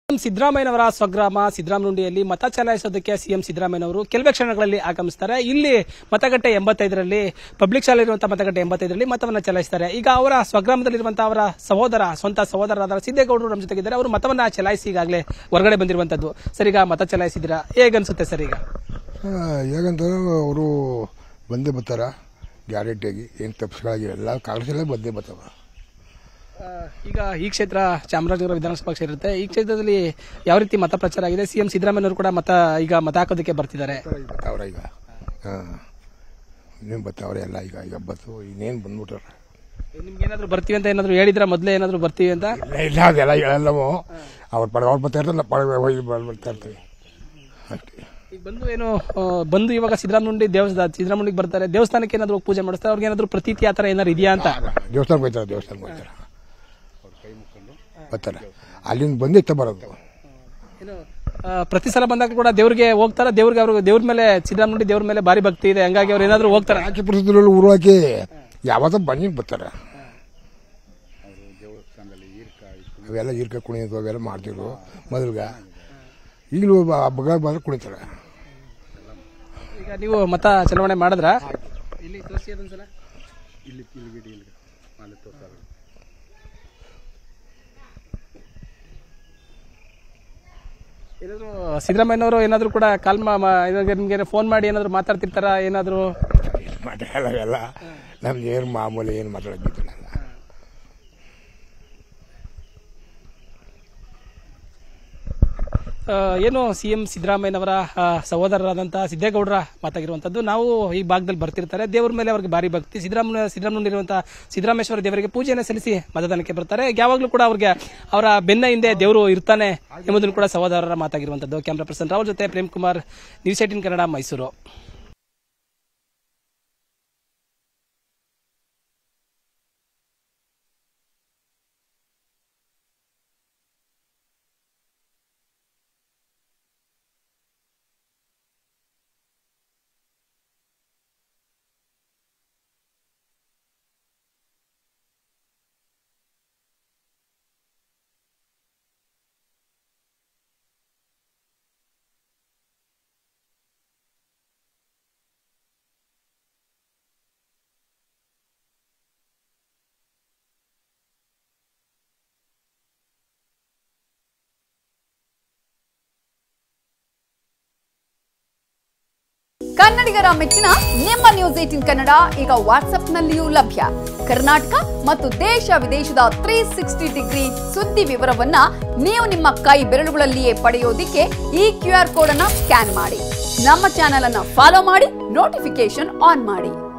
ಸಿದ್ದರಾಮಯ್ಯನವರ ಸ್ವಗ್ರಾಮ ಸಿದ್ದರಾಮನುಂಡಿಯಲ್ಲಿ ಮತ ಚಲಾಯಿಸೋದಕ್ಕೆ ಸಿಎಂ ಸಿದ್ದರಾಮಯ್ಯನವರು ಕೆಲವೇ ಕ್ಷಣಗಳಲ್ಲಿ ಆಗಮಿಸ್ತಾರೆ ಇಲ್ಲಿ ಮತಗಟ್ಟೆ ಎಂಬತ್ತೈದರಲ್ಲಿ ಪಬ್ಲಿಕ್ ಶಾಲೆ ಇರುವಂತಹ ಮತಗಟ್ಟೆ ಎಂಬತ್ತೈದರಲ್ಲಿ ಮತವನ್ನ ಚಲಾಯಿಸ್ತಾರೆ ಈಗ ಅವರ ಸ್ವಗ್ರಾಮದಲ್ಲಿರುವಂತಹ ಅವರ ಸಹೋದರ ಸ್ವಂತ ಸಹೋದರರಾದ ಸಿದ್ದೇಗೌಡರು ನಮ್ಮ ಜೊತೆಗಿದ್ದಾರೆ ಅವರು ಮತವನ್ನ ಚಲಾಯಿಸಿ ಈಗಾಗಲೇ ಹೊರಗಡೆ ಬಂದಿರುವಂತದ್ದು ಸರ್ ಈಗ ಮತ ಚಲಾಯಿಸಿದ್ದೀರಾ ಹೇಗನ್ಸುತ್ತೆ ಸರ್ ಈಗ ಹೇಗಂತಂದ್ರೆ ಅವರು ಬಂದೇ ಬರ್ತಾರ ಗ್ಯಾರಂಟಿಯಾಗಿ ಏನು ತಪ್ಪಿಸ್ಗಳಾಗಿ ಎಲ್ಲ ಕಾಂಗ್ರೆಸ್ ಎಲ್ಲ ಬಂದೇ ಬರ್ತಾವ ಆ, ಈಗ ಈ ಕ್ಷೇತ್ರ ಚಾಮರಾಜನಗರ ವಿಧಾನಸಭಾ ಕ್ಷೇತ್ರ ಇರುತ್ತೆ ಈ ಕ್ಷೇತ್ರದಲ್ಲಿ ಯಾವ ರೀತಿ ಮತ ಪ್ರಚಾರ ಆಗಿದೆ ಸಿಎಂ ಸಿದ್ದರಾಮಯ್ಯನವರು ಕೂಡ ಮತ ಈಗ ಮತ ಹಾಕೋದಕ್ಕೆ ಬರ್ತಿದ್ದಾರೆ ಬರ್ತಾವ್ರ ಈಗ ಹಾಂ ಇನ್ನೇನು ಬರ್ತಾವ್ರೆ ಎಲ್ಲ ಈಗ ಈಗ ಬತ್ತು ಇನ್ನೇನು ಬಂದ್ಬಿಟ್ಟಾರ ನಿಮ್ಗೆ ಏನಾದ್ರು ಬರ್ತೀವಿ ಅಂತ ಏನಾದ್ರು ಹೇಳಿದ್ರ ಮೊದಲೇ ಏನಾದ್ರು ಬರ್ತೀವಿ ಅಂತ ಇಲ್ಲ ಇಲ್ಲ ಅದೆಲ್ಲ ಹೇಳಲ್ಲವು ಅವ್ರ ಪಡ ಅವ್ರು ಬರ್ತಾ ಇರ್ತಾರಲ್ಲ ಪಡ ಹೋಗಿ ಬರ್ತಾ ಇರ್ತೀವಿ ಅಷ್ಟೇ ಈಗ ಬಂದು ಏನು ಆ, ಬಂದು ಇವಾಗ ಸಿದ್ದರಾಮನುಂಡಿ ದೇವಸ್ಥಾನ ಸಿದ್ದರಾಮುಂಡಿಗೆ ಬರ್ತಾರೆ ದೇವಸ್ಥಾನಕ್ಕೆ ಏನಾದ್ರು ಹೋಗಿ ಪೂಜೆ ಮಾಡಿಸ್ತಾರೆ ಅವ್ರಿಗೆ ಏನಾದ್ರು ಪ್ರತೀತಿ ಆ ಥರ ಏನಾದ್ರು ಇದೆಯಾ ಅಂತ ದೇವಸ್ಥಾನಕ್ಕೆ ಹೋಗ್ತಾರೆ ದೇವಸ್ಥಾನಕ್ಕೆ ಹೋಗ್ತಾರೆ ಬರ್ತಾರೆ ಅಲ್ಲಿಂದ ಬಂದು ಇತ್ತ ಬರೋದು ಏನು, ಆ, ಪ್ರತಿ ಸಲ ಬಂದಾಗ ಕೂಡ ದೇವ್ರಿಗೆ ಹೋಗ್ತಾರ ದೇವ್ರಿಗೆ ಅವ್ರಿಗೆ ದೇವ್ರ ಮೇಲೆ ಸಿದ್ದರಾಮನುಂಡಿ ದೇವ್ರ ಮೇಲೆ ಭಾರಿ ಭಕ್ತಿ ಇದೆ ಹಂಗಾಗಿ ಅವ್ರು ಏನಾದ್ರು ಹೋಗ್ತಾರೆ ಆಕೆ ಪರಿಸ್ಥಿತಿಯಲ್ಲಿ ಊರು ಹಾಕಿ ಯಾವತ್ತ ಬನ್ನಿ ಬರ್ತಾರೆ ಅವೆಲ್ಲ ಈರ್ಕ ಕುಣಿಯೋದು ಅವೆಲ್ಲ ಮಾಡ್ತಿರು ಮೊದಲ್ಗ ಈಗಲೂ ಹಬ್ಬಗ ಬಂದ್ರೆ ಕುಣಿತಾರೆ ಈಗ ನೀವು ಮತ ಚಲಾವಣೆ ಮಾಡಿದ್ರ ಇಲ್ಲಿ ತೋರಿಸಿ ಅದೊಂದ್ಸಲ ಏನಾದ್ರು ಸಿದ್ದರಾಮಯ್ಯನವರು ಏನಾದ್ರು ಕೂಡ ಕಾಲ್ ನಿಮ್ಗೆ ಫೋನ್ ಮಾಡಿ ಏನಾದ್ರು ಮಾತಾಡ್ತಿರ್ತಾರ ಏನಾದ್ರು ಮಾತಾಡಲ್ಲ ಅವೆಲ್ಲ ನಮ್ಗೆ ಏನು ಮಾಮೂಲಿ ಏನು ಮಾತಾಡೋದಿಲ್ಲ ಆ, ಏನು ಸಿಎಂ ಸಿದ್ದರಾಮಯ್ಯನವರ ಆ, ಸಹೋದರರಾದಂತಹ ಸಿದ್ದೇಗೌಡರ ಮಾತಾಗಿರುವಂತದ್ದು ನಾವು ಈ ಭಾಗದಲ್ಲಿ ಬರ್ತಿರ್ತಾರೆ ದೇವರ ಮೇಲೆ ಅವ್ರಿಗೆ ಭಾರಿ ಭಕ್ತಿ ಸಿದ್ದರಾಮಯ್ಯ ಸಿದ್ದರಾಮಯ್ಯನಲ್ಲಿರುವಂತಹ ಸಿದ್ದರಾಮೇಶ್ವರ ದೇವರಿಗೆ ಪೂಜೆಯನ್ನು ಸಲ್ಲಿಸಿ ಮತದಾನಕ್ಕೆ ಬರ್ತಾರೆ ಯಾವಾಗಲೂ ಕೂಡ ಅವ್ರಿಗೆ ಅವರ ಬೆನ್ನ ಹಿಂದೆ ದೇವರು ಇರ್ತಾನೆ ಎಂಬುದನ್ನು ಕೂಡ ಸಹೋದರರ ಮಾತಾಗಿರುವಂತದ್ದು ಕ್ಯಾಮ್ರಾ ಪರ್ಸನ್ ರಾಹುಲ್ ಜೊತೆ ಪ್ರೇಮ್ ಕುಮಾರ್ ನ್ಯೂಸ್ ಏಟಿನ್ ಕನ್ನಡ ಮೈಸೂರು ಕನ್ನಡಿಗರ ಮೆಚ್ಚಿನ ನಿಮ್ಮ ನ್ಯೂಸ್ ಏಟಿನ್ ಕನ್ನಡ ಈಗ ವಾಟ್ಸ್ಆಪ್ನಲ್ಲಿಯೂ ಲಭ್ಯ ಕರ್ನಾಟಕ ಮತ್ತು ದೇಶ ವಿದೇಶದ ತ್ರೀ ಸಿಕ್ಸ್ಟಿ ಡಿಗ್ರಿ ಸುದ್ದಿ ವಿವರವನ್ನ ನೀವು ನಿಮ್ಮ ಕೈ ಬೆರಳುಗಳಲ್ಲಿಯೇ ಪಡೆಯೋದಿಕ್ಕೆ ಈ ಕ್ಯೂ ಆರ್ ಕೋಡ್ ಅನ್ನ ಸ್ಕ್ಯಾನ್ ಮಾಡಿ ನಮ್ಮ ಚಾನೆಲ್ ಅನ್ನ ಫಾಲೋ ಮಾಡಿ ನೋಟಿಫಿಕೇಶನ್ ಆನ್ ಮಾಡಿ